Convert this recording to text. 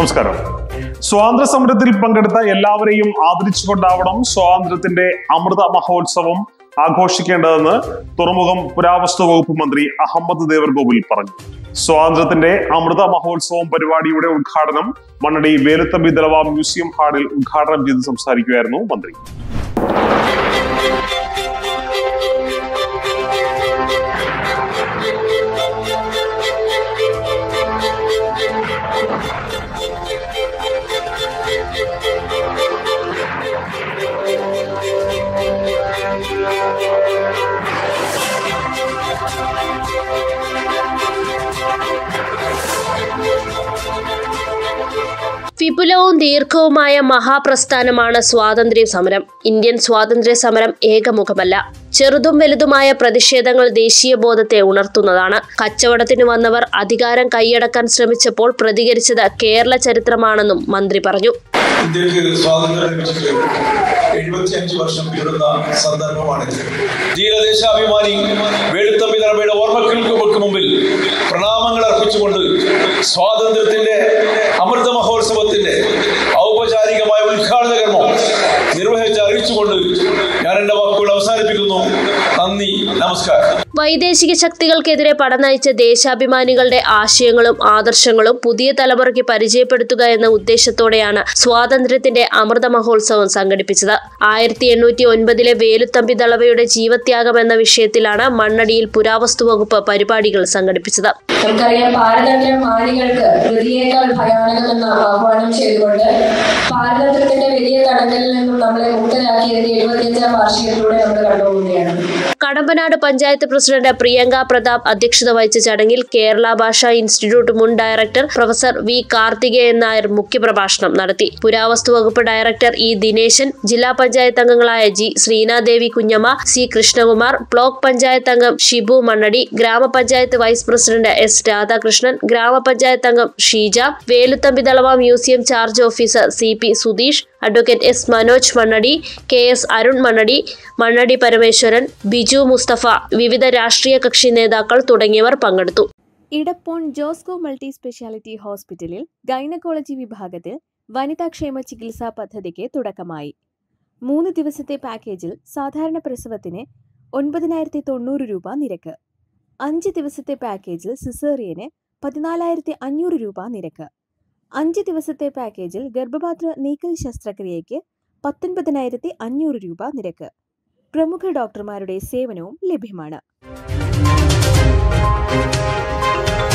നമസ്കാരം സ്വാതന്ത്ര്യ സമരത്തിൽ പങ്കെടുത്ത എല്ലാവരെയും ആദരിച്ചുകൊണ്ടാവണം സ്വാതന്ത്ര്യത്തിന്റെ അമൃത മഹോത്സവം ആഘോഷിക്കേണ്ടതെന്ന് തുറമുഖം പുരാവസ്തു വകുപ്പ് മന്ത്രി അഹമ്മദ് ദേവർഗോവിൽ പറഞ്ഞു സ്വാതന്ത്ര്യത്തിന്റെ അമൃത മഹോത്സവം പരിപാടിയുടെ ഉദ്ഘാടനം മണ്ണടി വേലുത്തമ്പി ദളവ മ്യൂസിയം ഹാളിൽ ഉദ്ഘാടനം ചെയ്ത് സംസാരിക്കുകയായിരുന്നു മന്ത്രി വിപുലവും ദീർഘവുമായ മഹാപ്രസ്ഥാനമാണ് സ്വാതന്ത്ര്യ സമരം ഇന്ത്യൻ സ്വാതന്ത്ര്യ സമരം ഏകമുഖമല്ല ചെറുതും വലുതുമായ പ്രതിഷേധങ്ങൾ ദേശീയ ബോധത്തെ ഉണർത്തുന്നതാണ് കച്ചവടത്തിന് വന്നവർ അധികാരം കൈയടക്കാൻ ശ്രമിച്ചപ്പോൾ പ്രതികരിച്ചത് കേരള ചരിത്രമാണെന്നും മന്ത്രി പറഞ്ഞു ഇന്ത്യക്ക് സ്വാതന്ത്ര്യം ലഭിച്ചിട്ട് എഴുപത്തിയഞ്ച് വർഷം പിന്നിടുന്ന സന്ദർഭമാണിത് ധീരദേശാഭിമാനി വേലുത്തമ്പി ദളവയുടെ ഓർമ്മകൾക്ക് മുമ്പിൽ പ്രണാമങ്ങൾ അർപ്പിച്ചുകൊണ്ട് സ്വാതന്ത്ര്യത്തിന്റെ അമൃത മഹോത്സവത്തിന്റെ ഔപചാരികമായ ഉദ്ഘാടന കർമ്മം നിർവഹിച്ച് അറിയിച്ചുകൊണ്ട് ഞാൻ എന്റെ വാക്കുകൾ അവസാനിപ്പിക്കുന്നു നന്ദി നമസ്കാരം വൈദേശിക ശക്തികൾക്കെതിരെ പടനയിച്ച ദേശാഭിമാനികളുടെ ആശയങ്ങളും ആദർശങ്ങളും പുതിയ തലമുറയ്ക്ക് പരിചയപ്പെടുത്തുക എന്ന ഉദ്ദേശത്തോടെയാണ് സ്വാതന്ത്ര്യത്തിന്റെ അമൃത മഹോത്സവം സംഘടിപ്പിച്ചത് ആയിരത്തി എണ്ണൂറ്റി ഒൻപതിലെ വേലുത്തമ്പി ദളവയുടെ ജീവത്യാഗം എന്ന വിഷയത്തിലാണ് മണ്ണടിയിൽ പുരാവസ്തു വകുപ്പ് പരിപാടികൾ സംഘടിപ്പിച്ചത് നമുക്കറിയാം പാരതന്ത്ര്യം മാനികൾക്ക് പ്രതിയേക്കാൾ ഭയാനകമെന്ന് ആഹ്വാനം ചെയ്തുകൊണ്ട് പാരതന്ത്ര്യത്തിന്റെ വലിയ തടങ്കലിൽ നിന്നും നമ്മളെ മുക്തരാക്കിയതിന്റെ എഴുപത്തിയഞ്ചാം വാർഷികത്തിലൂടെ നമ്മൾ കണ്ടുപോവുകയാണ് കടമ്പനാട് പഞ്ചായത്ത് പ്രസിഡന്റ് പ്രിയങ്ക പ്രതാപ് അധ്യക്ഷത വഹിച്ച ചടങ്ങിൽ കേരള ഭാഷാ ഇൻസ്റ്റിറ്റ്യൂട്ട് മുൻ director professor V Karthikeyan Nair മുഖ്യപ്രഭാഷണം നടത്തി പുരാവസ്തു വകുപ്പ് ഡയറക്ടർ ഇ ദിനേശൻ ജില്ലാ പഞ്ചായത്ത് അംഗങ്ങളായ G Sreenadevi Kunjamma C Krishnakumar block panchayat അംഗം ഷിബു മണ്ണടി ഗ്രാമപഞ്ചായത്ത് വൈസ് പ്രസിഡന്റ് എസ് രാധാകൃഷ്ണൻ ഗ്രാമപഞ്ചായത്ത് അംഗം Sheeja Veluthampi Dalawa museum charge officer C P Sudheesh advocate S Manoj Mannadi K S Arun Mannadi Mannadi Parameswaran Biju Musthafa വിവിധ രാഷ്ട്രീയ കക്ഷി നേതാക്കൾ തുടങ്ങിയവർ പങ്കെടുത്തു ഇടപ്പോൺ ജോസ്കോ മൾട്ടി സ്പെഷ്യാലിറ്റി ഹോസ്പിറ്റലിൽ ഗൈനക്കോളജി വിഭാഗത്തിൽ വനിതാക്ഷേമ ചികിത്സാ പദ്ധതിക്ക് തുടക്കമായി മൂന്ന് ദിവസത്തെ പാക്കേജിൽ സാധാരണ പ്രസവത്തിന് ഒൻപതിനായിരത്തി തൊണ്ണൂറ് രൂപ നിരക്ക് അഞ്ച് ദിവസത്തെ പാക്കേജിൽ സിസേറിയന് പതിനാലായിരത്തി അഞ്ഞൂറ് രൂപ നിരക്ക് അഞ്ച് ദിവസത്തെ പാക്കേജിൽ ഗർഭപാത്ര നീക്കൽ ശസ്ത്രക്രിയയ്ക്ക് പത്തൊൻപതിനായിരത്തി അഞ്ഞൂറ് രൂപ നിരക്ക് പ്രമുഖ ഡോക്ടർമാരുടെ സേവനവും ലഭ്യമാണ്